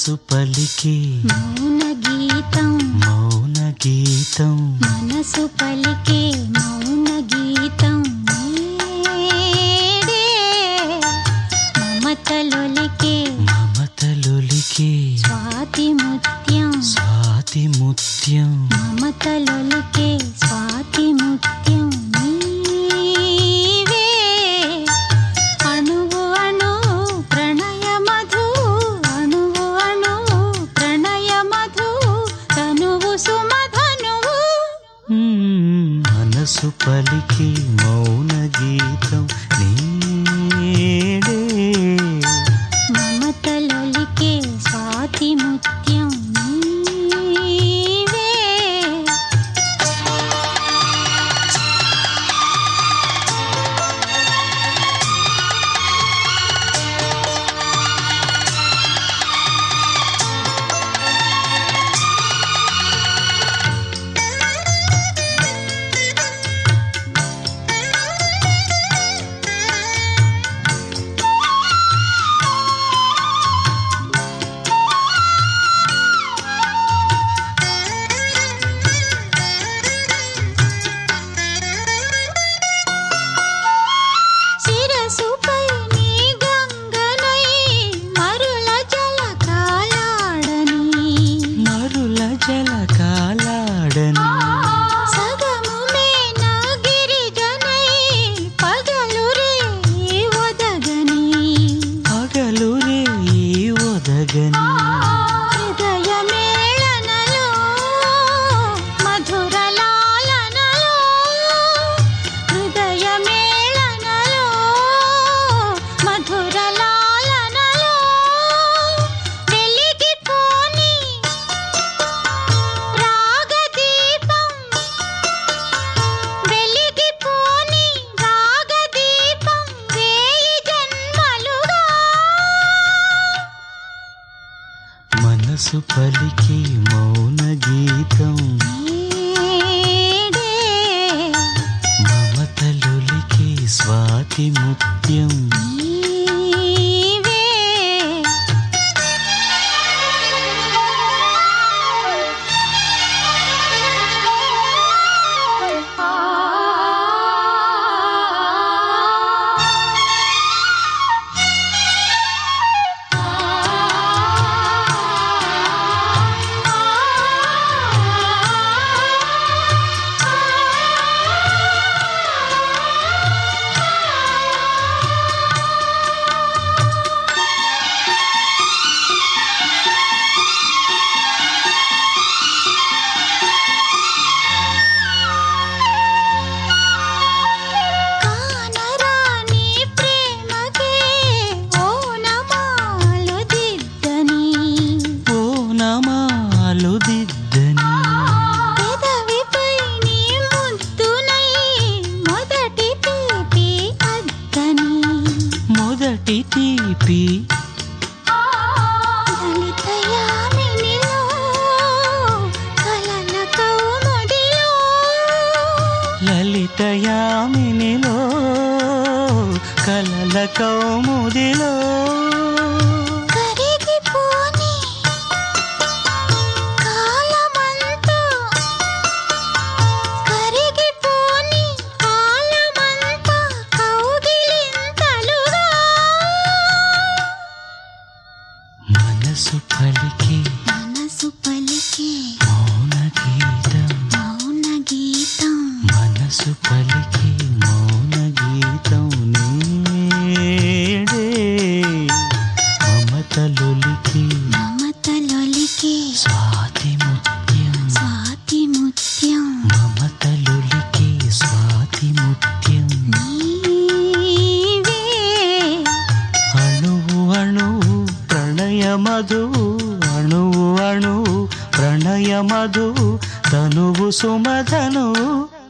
మనసు పలికి మౌన గీతం మౌన గీతం మనసు పలికే మౌన గీతం నేడే మమతలొలికే మమతలొలికే స్వాతి ముత్యం స్వాతి ముత్యం మమతలొలికే స్వాతి ముత్యం నీవే అణువు అణు ప్రణయ మధు అణువు అణు ప్రణయ మధు తనువు సుమధనువు మ్మ్. మనసు పలికి మౌన గీతం నీడే మమతలొలికే స్వాతి ముత్యం నీవే శిరసుపై నీ గంగనై మరుల జలకాలాడని మరుల జల కాలాడని సగము మేన గిరిజనై పగలు రే ఒదగని పగలు రే ఒదగని హృదయ మేళనలో మధుర లాలనలో హృదయ మేళనలో మధుర లాలనలో వెలిగిపోని రాగదీపం వెలిగిపోని రాగదీపం వేయి జన్మలుగా మనసు పలికి మౌన గీతం నేడే మమతలొలికి స్వాతి ముత్యం నీవే కానరాని ప్రేమకే ఓనమాలు దిద్దని ఓ నమాలు దిద్దని పెదవిపై నీ ముద్దునై మొదటి తీపి అద్దని మొదటి తీపి లలిత యామినిలో కలల కౌముదిలో లలితయామినిలో కలల కౌముదిలో కరిగిపోని కాలమంతా కరిగిపోని కాలమంతా కౌగిలింతలుగా మనసు పలికి మనసు పలికే మౌన గీతం మౌన గీతం మనసు పలికి మౌన గీతం నీడే మమతలొలికి మమతలొలికే స్వాతి ముత్యం స్వాతి ముత్యం మమతలొలికి స్వాతి ముత్యం నీవే అణువు అణువు ప్రణయ మధువు అణువు అణువు ప్రణయ మధువు తనువు సుమధనువు